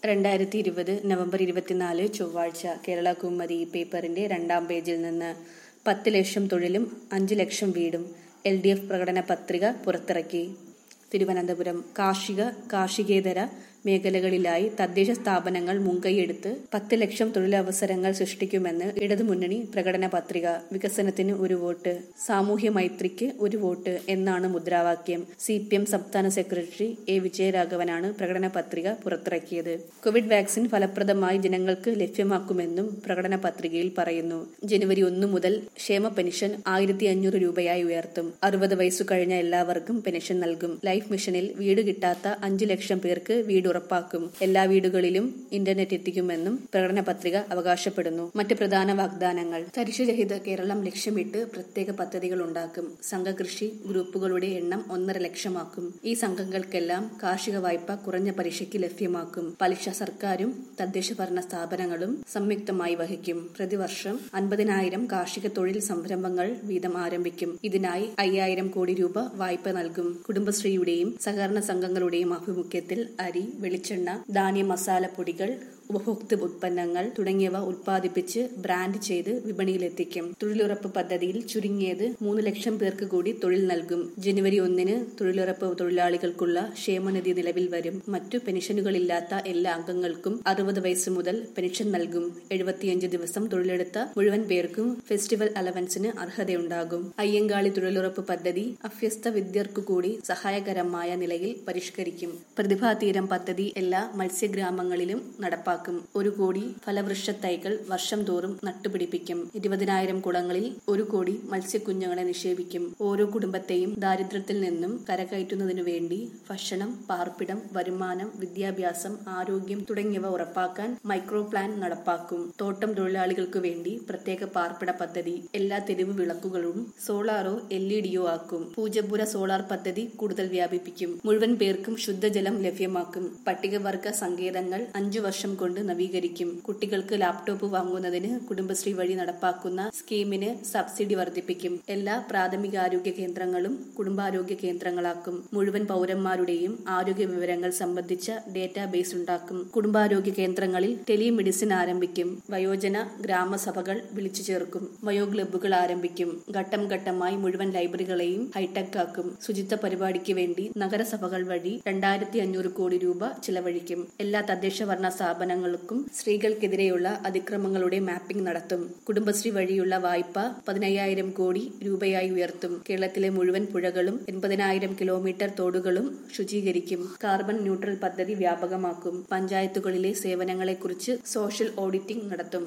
രണ്ടായിരത്തി ഇരുപത് നവംബർ ഇരുപത്തിനാല് ചൊവ്വാഴ്ച കേരള കുമ്മരി പേപ്പറിന്റെ രണ്ടാം പേജിൽ നിന്ന് പത്ത് ലക്ഷം തൊഴിലും അഞ്ച് ലക്ഷം വീടും എൽ ഡി എഫ് പ്രകടന പത്രിക പുറത്തിറക്കി തിരുവനന്തപുരം കാർഷിക കാർഷികേതര മേഖലകളിലായി തദ്ദേശ സ്ഥാപനങ്ങൾ മുൻകൈയെടുത്ത് പത്ത് ലക്ഷം തൊഴിലവസരങ്ങൾ സൃഷ്ടിക്കുമെന്ന് ഇടതുമുന്നണി പ്രകടന പത്രിക വികസനത്തിന് ഒരു വോട്ട് സാമൂഹ്യ മൈത്രിക്ക് ഒരു വോട്ട് എന്നാണ് മുദ്രാവാക്യം സി പി എം സംസ്ഥാന സെക്രട്ടറി എ വിജയരാഘവനാണ് പ്രകടന പത്രിക പുറത്തിറക്കിയത് കോവിഡ് വാക്സിൻ ഫലപ്രദമായി ജനങ്ങൾക്ക് ലഭ്യമാക്കുമെന്നും പ്രകടന പത്രികയിൽ പറയുന്നു ജനുവരി ഒന്ന് മുതൽ ക്ഷേമ പെൻഷൻ ആയിരത്തി അഞ്ഞൂറ് രൂപയായി ഉയർത്തും അറുപത് വയസ്സു കഴിഞ്ഞ എല്ലാവർക്കും പെൻഷൻ നൽകും ലൈഫ് മിഷനിൽ വീട് കിട്ടാത്ത അഞ്ചു ലക്ഷം പേർക്ക് വീട് ഉറപ്പാക്കും എല്ലാ വീടുകളിലും ഇന്റർനെറ്റ് എത്തിക്കുമെന്നും പ്രകടന പത്രിക അവകാശപ്പെടുന്നു മറ്റ് പ്രധാന വാഗ്ദാനങ്ങൾ തരിശുരഹിത കേരളം ലക്ഷ്യമിട്ട് പ്രത്യേക പദ്ധതികൾ ഉണ്ടാക്കും സംഘകൃഷി ഗ്രൂപ്പുകളുടെ എണ്ണം ഒന്നര ലക്ഷമാക്കും ഈ സംഘങ്ങൾക്കെല്ലാം കാർഷിക വായ്പ കുറഞ്ഞ പലിശയ്ക്ക് ലഭ്യമാക്കും പലിശ സർക്കാരും തദ്ദേശ ഭരണ സ്ഥാപനങ്ങളും സംയുക്തമായി വഹിക്കും പ്രതിവർഷം അൻപതിനായിരം കാർഷിക തൊഴിൽ സംരംഭങ്ങൾ വീതം ആരംഭിക്കും ഇതിനായി അയ്യായിരം കോടി രൂപ വായ്പ നൽകും കുടുംബശ്രീയുടെയും സഹകരണ സംഘങ്ങളുടെയും ആഭിമുഖ്യത്തിൽ അരി വെളിച്ചെണ്ണ ധാന്യ മസാലപ്പൊടികൾ ഉപഭോക്തൃ ഉൽപ്പന്നങ്ങൾ തുടങ്ങിയവ ഉൽപ്പാദിപ്പിച്ച് ബ്രാൻഡ് ചെയ്ത് വിപണിയിലെത്തിക്കും തൊഴിലുറപ്പ് പദ്ധതിയിൽ ചുരുങ്ങിയത് മൂന്ന് ലക്ഷം പേർക്ക് കൂടി തൊഴിൽ നൽകും ജനുവരി ഒന്നിന് തൊഴിലുറപ്പ് തൊഴിലാളികൾക്കുള്ള ക്ഷേമനിധി നിലവിൽ വരും മറ്റു പെൻഷനുകളില്ലാത്ത എല്ലാ അംഗങ്ങൾക്കും അറുപത് വയസ്സ് മുതൽ പെൻഷൻ നൽകും എഴുപത്തിയഞ്ച് ദിവസം തൊഴിലെടുത്ത മുഴുവൻ പേർക്കും ഫെസ്റ്റിവൽ അലവൻസിന് അർഹതയുണ്ടാകും അയ്യങ്കാളി തൊഴിലുറപ്പ് പദ്ധതി അഭ്യസ്ത വിദ്യർക്കു കൂടി സഹായകരമായ നിലയിൽ പരിഷ്കരിക്കും പ്രതിഭാതീരം പദ്ധതി എല്ലാ മത്സ്യഗ്രാമങ്ങളിലും നടപ്പാക്കും ഒരു കോടി ഫലവൃക്ഷ തൈകൾ വർഷം തോറും നട്ടുപിടിപ്പിക്കും ഇരുപതിനായിരം കുളങ്ങളിൽ ഒരു കോടി മത്സ്യക്കുഞ്ഞുങ്ങളെ നിക്ഷേപിക്കും ഓരോ കുടുംബത്തെയും ദാരിദ്ര്യത്തിൽ നിന്നും കരകയറ്റുന്നതിനു വേണ്ടി ഭക്ഷണം പാർപ്പിടം വരുമാനം വിദ്യാഭ്യാസം ആരോഗ്യം തുടങ്ങിയവ ഉറപ്പാക്കാൻ മൈക്രോ പ്ലാൻ നടപ്പാക്കും തോട്ടം തൊഴിലാളികൾക്ക് വേണ്ടി പ്രത്യേക പാർപ്പിട പദ്ധതി എല്ലാ തെരുവ് വിളക്കുകളും സോളാറോ എൽ ഇ ഡിയോ ആക്കും പൂജപ്പുര സോളാർ പദ്ധതി കൂടുതൽ വ്യാപിപ്പിക്കും മുഴുവൻ പേർക്കും ശുദ്ധജലം ലഭ്യമാക്കും പട്ടികവർഗ സങ്കേതങ്ങൾ അഞ്ചു വർഷം കൊണ്ട് നവീകരിക്കും കുട്ടികൾക്ക് ലാപ്ടോപ്പ് വാങ്ങുന്നതിന് കുടുംബശ്രീ വഴി നടപ്പാക്കുന്ന സ്കീമിന് സബ്സിഡി വർദ്ധിപ്പിക്കും എല്ലാ പ്രാഥമികാരോഗ്യ കേന്ദ്രങ്ങളും കുടുംബാരോഗ്യ കേന്ദ്രങ്ങളാക്കും മുഴുവൻ പൗരന്മാരുടെയും ആരോഗ്യ വിവരങ്ങൾ സംബന്ധിച്ച ഡേറ്റാബേസ് ഉണ്ടാക്കും കുടുംബാരോഗ്യ കേന്ദ്രങ്ങളിൽ ടെലിമെഡിസിൻ ആരംഭിക്കും വയോജന ഗ്രാമസഭകൾ വിളിച്ചു ചേർക്കും വയോ ക്ലബ്ബുകൾ ആരംഭിക്കും ഘട്ടം ഘട്ടമായി മുഴുവൻ ലൈബ്രറികളെയും ഹൈടെക് ആക്കും ശുചിത്വ പരിപാടിക്ക് വേണ്ടി നഗരസഭകൾ വഴി രണ്ടായിരത്തി അഞ്ഞൂറ് കോടി രൂപ ചിലവഴിക്കും എല്ലാ തദ്ദേശ ഭരണ സ്ഥാപനങ്ങൾക്കും സ്ത്രീകൾക്കെതിരെയുള്ള അതിക്രമങ്ങളുടെ മാപ്പിംഗ് നടത്തും കുടുംബശ്രീ വഴിയുള്ള വായ്പ പതിനയ്യായിരം കോടി രൂപയായി ഉയർത്തും കേരളത്തിലെ മുഴുവൻ പുഴകളും എൺപതിനായിരം കിലോമീറ്റർ തോടുകളും ശുചീകരിക്കും കാർബൺ ന്യൂട്രൽ പദ്ധതി വ്യാപകമാക്കും പഞ്ചായത്തുകളിലെ സേവനങ്ങളെക്കുറിച്ച് സോഷ്യൽ ഓഡിറ്റിംഗ് നടത്തും